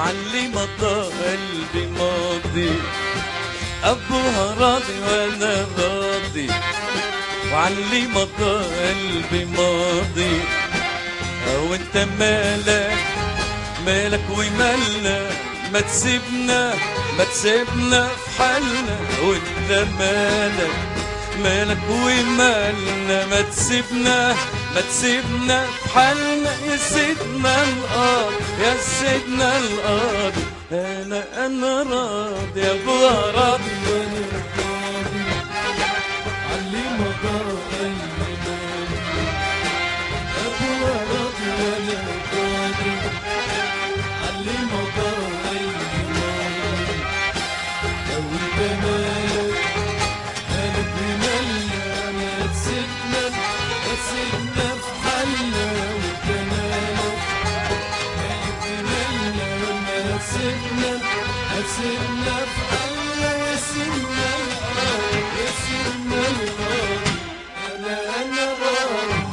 وعلي مضى قلبي ماضي أبوها راضي وأنا راضي وعلي مضى قلبي ماضي وانت مالك مالك ومالنا ما تسيبنا ما تسيبنا في حالنا وانت مالك مالك ومالنا ما تسيبنا ما تسيبنا في حالنا يا سيدنا القاضي يا سيدنا القاضي انا انا راضي يا ابوها راضي وانا راضي علي مضى قلبي ماضي ابوها راضي وانا راضي علي مضى قلبي ماضي لو انت مالك مالك بمالنا ما تسيبنا ما تسيبنا في حالنا وانت مالك مالك بمالنا ما تسيبنا ما تسيبنا في حالنا يا سيدنا القاضي يا سيدنا القاضي انا انا راضي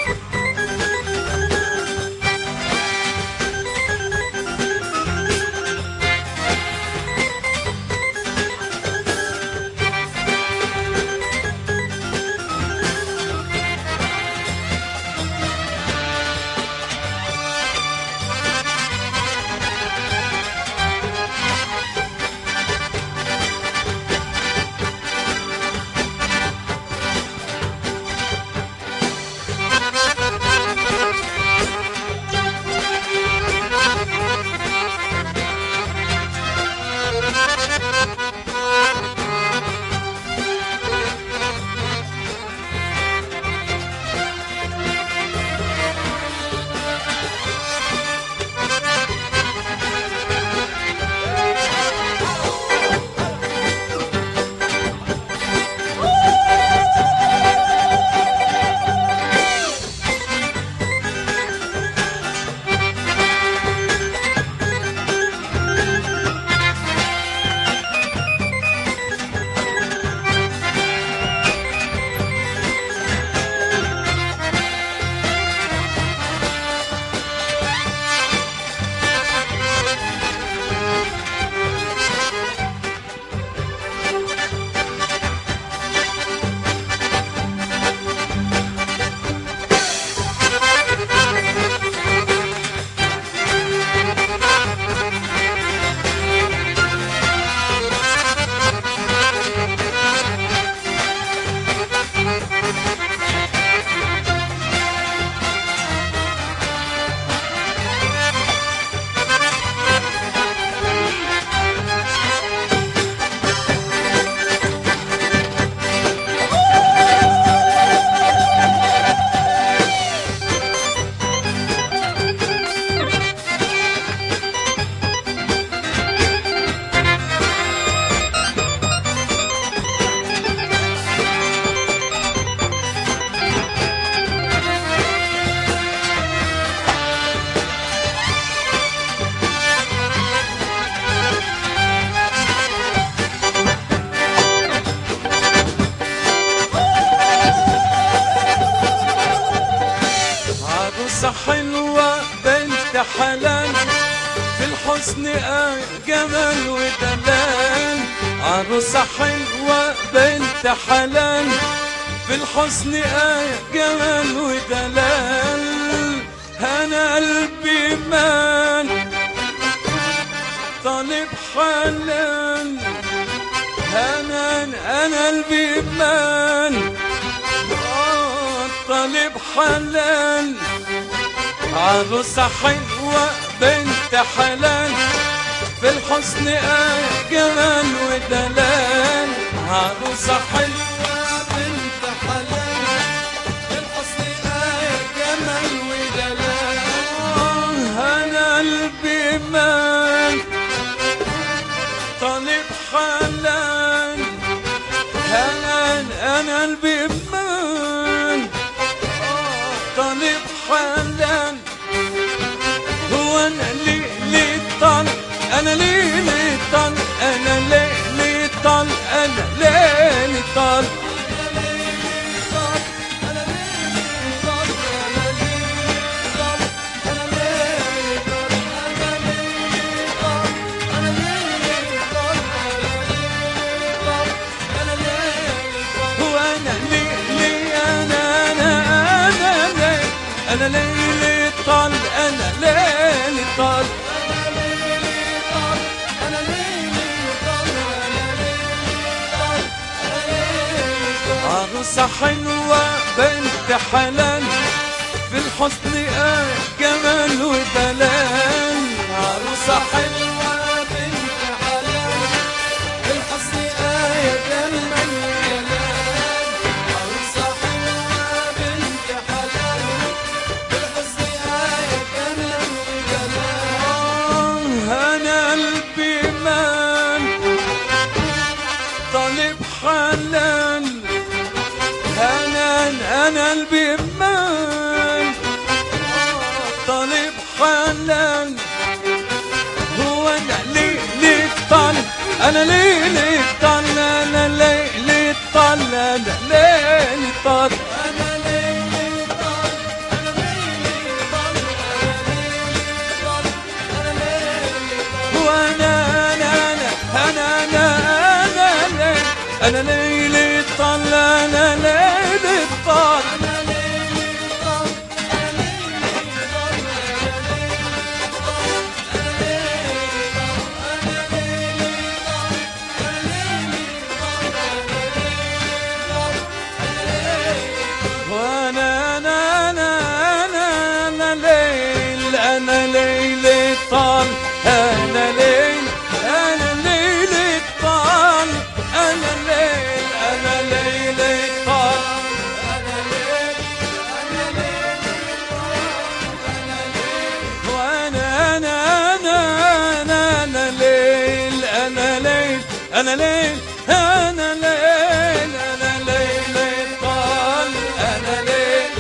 عروسة حلوة بنت حلال في الحسن آية جمال ودلال عروسة حلوة بنت حلال في الحسن آية جمال ودلال أنا قلبي مان طالب حلال أنا أنا قلبي مان آه، طالب حلال عروسة حلوة بنت حلال في الحسن آية جمال ودلال عروسة حلوة بنت حلال في الحسن آية جمال ودلال آه، أنا قلبي مان طالب حلال أنا أنا قلبي مان آه، طالب حلال هو انا ليه ليه طال انا ليه ليه طال انا ليه ليه طال انا ليه ليه طال انا ليلي طال انا ليلي طال عروسة حلوة بنت حلال في الحسن آه جمال ودلال عروسة حلوة بنت حلال في الحسن آية جمال ودلال عروسة حلوة بنت حلال في الحسن آية جمال ودلال أنا قلبي مان طالب حلال انا انا قلبي مان طالب حلال هو انا ليلي طال انا ليلي طال انا ليلي طال انا ليلي طال انا ليلي طال انا ليلي طال انا ليلي طال وانا انا انا انا انا انا انا ليلي طال انا ليلي طال وانا انا انا انا انا ليل انا ليلي طال انا ليل انا ليلي طال انا ليل انا ليلي طال انا ليل انا ليلي وانا انا انا انا انا ليل انا ليل انا ليل انا ليل انا ليل طال انا ليل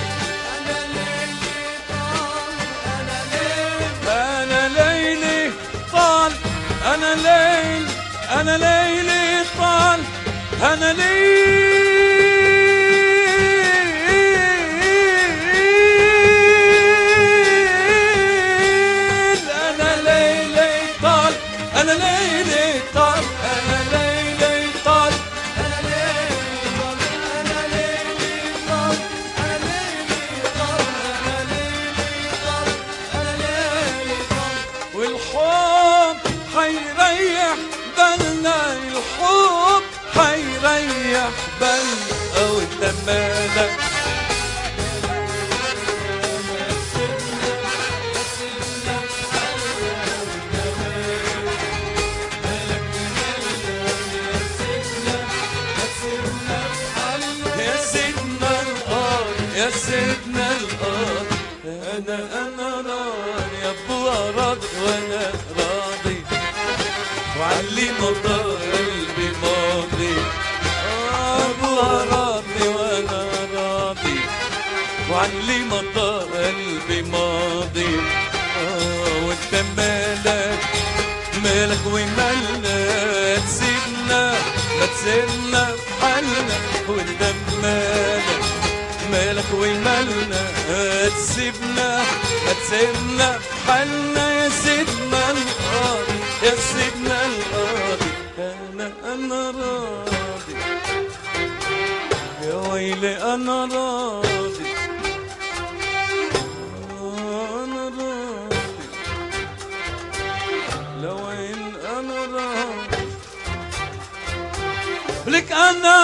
انا ليلي طال انا ليل انا ليلي طال انا ليل انا ليلي طال انا ليلي طال انا ليلي طال انا ليلي طال انا ليلي طال انا ليلي طال انا ليلي طال انا ليلي طال والحب حيريح بالنا الحب حيريح بالنا وانت مالك يا سيدنا القار يا سيدنا القار انا انا راضي يا ابو راضي وانا راضي وعلي مطر قلبي ماضي آه، ابو راضي وانا راضي وعلي مطر قلبي ماضي آه وانت مالك مالك ومالنا تسيبنا ما تسيبنا في حالنا وانت مالك مالك ومالنا تسيبنا ما تسيبنا في حالنا يا سيدنا القاضي يا سيدنا القاضي انا انا راضي يا ويلي انا راضي انا راضي لو ان انا راضي لك انا